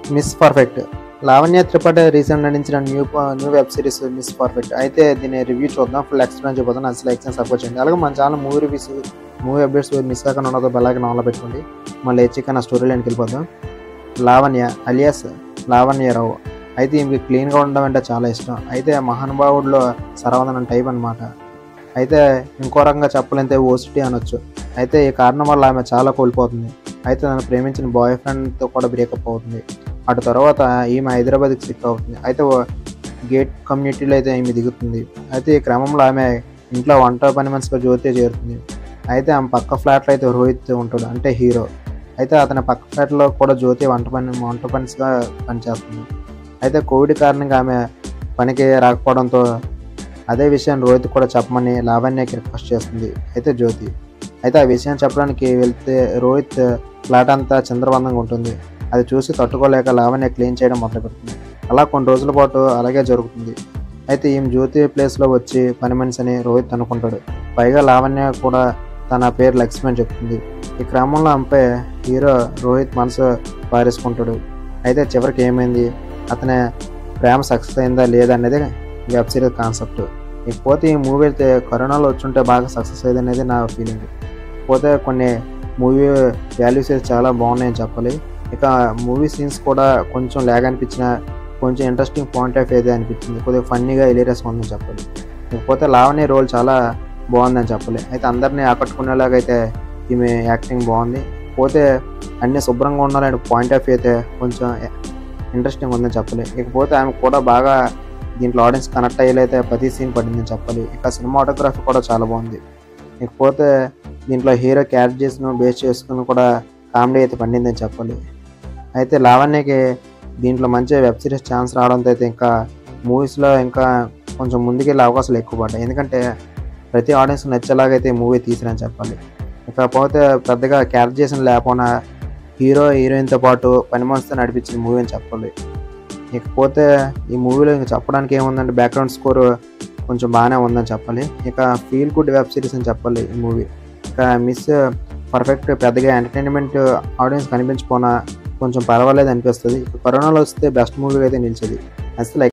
miss Perfect Lavanya Tripathi recent నటించిన new new web series Miss Perfect అయితే దీని రివ్యూ చూద్దాం ఫుల్ ఎక్స్ప్లెయిన్ చేయబోతున్నాను అసలు ఎక్స్ప్లెయిన్ సపోర్ట్ చేయండి అలాగే మన channel movie reviews movie updates miss కాకుండా ఉన్నదో బెల్లాకి నాలో పెట్టుకోండి మళ్ళీ హెచ్చిక నా స్టోరీ లైన్కి వెళ్ళిపోదాం లావణ్య అలియాస్ లావణ్యరావు అయితే ఈమెకి క్లీన్గా ఉండడం అంటే చాలా ఇష్టం అయితే మహానుభావుడిలో సర్వదనం టైప్ అనమాట అయితే ఇంకో రకంగా చెప్పలేంతే ఓసిటీ అనొచ్చు అయితే ఈ కారణం వల్ల ఆమె చాలా కోల్పోతుంది అయితే తను ప్రేమించిన బాయ్ ఫ్రెండ్తో కూడా బ్రేకప్ అవుతుంది అటు తర్వాత ఈమె హైదరాబాద్కి షిఫ్ట్ అవుతుంది అయితే ఓ గేట్ కమ్యూనిటీలో అయితే ఈమె దిగుతుంది అయితే ఈ క్రమంలో ఆమె ఇంట్లో వంట పని మనిషిగా జ్యోతి చేరుతుంది అయితే ఆమె పక్క ఫ్లాట్లో అయితే రోహిత్ ఉంటాడు అంటే హీరో అయితే అతని పక్క ఫ్లాట్లో కూడా జ్యోతి వంట పని వంట పనిగా పనిచేస్తుంది అయితే కోవిడ్ కారణంగా ఆమె పనికి రాకపోవడంతో అదే విషయం రోహిత్ కూడా చెప్పమని లావణ్యకి రిక్వెస్ట్ చేస్తుంది అయితే జ్యోతి అయితే ఆ విషయం చెప్పడానికి వెళ్తే రోహిత్ ఫ్లాట్ అంతా చంద్రబంధంగా ఉంటుంది అది చూసి తట్టుకోలేక లావణ్య క్లీన్ చేయడం మొదలు పెడుతుంది అలా కొన్ని రోజుల పాటు అలాగే జరుగుతుంది అయితే ఈమె జ్యోతి ప్లేస్లో వచ్చి పని మనిషి అని రోహిత్ అనుకుంటాడు పైగా లావణ్య కూడా తన పేరు లక్ష్మి అని చెప్తుంది ఈ క్రమంలో ఆమెపై హీరో రోహిత్ మనసు పారేసుకుంటాడు అయితే చివరికి ఏమైంది అతని ప్రేమ సక్సెస్ అయిందా లేదా అనేది వెబ్ సిరీస్ కాన్సెప్ట్ ఇకపోతే ఈ మూవీ అయితే కరోనాలో వచ్చుంటే బాగా సక్సెస్ అయ్యేది అనేది నా ఫీలింగ్ పోతే కొన్ని మూవీ వాల్యూస్ అయితే చాలా బాగున్నాయని చెప్పాలి ఇక మూవీ సీన్స్ కూడా కొంచెం లాగ్ అనిపించిన కొంచెం ఇంట్రెస్టింగ్ పాయింట్ ఆఫ్ అయితే అనిపించింది కొద్దిగా ఫన్నీగా ఎలిరియస్ ఉందని చెప్పాలి ఇకపోతే లావణ్య రోల్ చాలా బాగుందని చెప్పాలి అయితే అందరినీ ఆకట్టుకునేలాగా అయితే ఈమె యాక్టింగ్ బాగుంది పోతే అన్ని శుభ్రంగా ఉండాలని పాయింట్ ఆఫ్ అయితే కొంచెం ఇంట్రెస్టింగ్ ఉందని చెప్పాలి ఇకపోతే ఆమె కూడా బాగా దీంట్లో ఆడియన్స్ కనెక్ట్ అయ్యేలైతే ప్రతి సీన్ పడిందని చెప్పాలి ఇక సినిమాటోగ్రఫీ కూడా చాలా బాగుంది ఇకపోతే దీంట్లో హీరో క్యారెక్టర్ చేసిన బేస్ చేసుకుని కూడా కామెడీ అయితే పండిందని చెప్పాలి అయితే లావణ్యకి దీంట్లో మంచి వెబ్ సిరీస్ ఛాన్స్ రావడంతో అయితే ఇంకా మూవీస్లో ఇంకా కొంచెం ముందుకెళ్ళే అవకాశాలు ఎక్కువ పడ్డాయి ఎందుకంటే ప్రతి ఆడియన్స్ నచ్చేలాగైతే మూవీ తీసిరని చెప్పాలి ఇకపోతే పెద్దగా క్యారెక్టర్ చేసిన లేకపోయినా హీరో హీరోయిన్తో పాటు పని మనసుతో నడిపించిన మూవీ అని చెప్పాలి ఇకపోతే ఈ మూవీలో ఇంకా చెప్పడానికి ఏముందంటే బ్యాక్గ్రౌండ్ స్కోర్ కొంచెం బాగానే ఉందని చెప్పాలి ఇక ఫీల్ గుడ్ వెబ్ సిరీస్ అని చెప్పాలి ఈ మూవీ ఇక మిస్ పర్ఫెక్ట్ పెద్దగా ఎంటర్టైన్మెంట్ ఆడియన్స్ కనిపించకపోయినా కొంచెం పర్వాలేదు అనిపిస్తుంది ఇక కరోనాలో వస్తే బెస్ట్ మూవీ అయితే నిలిచేది అసలు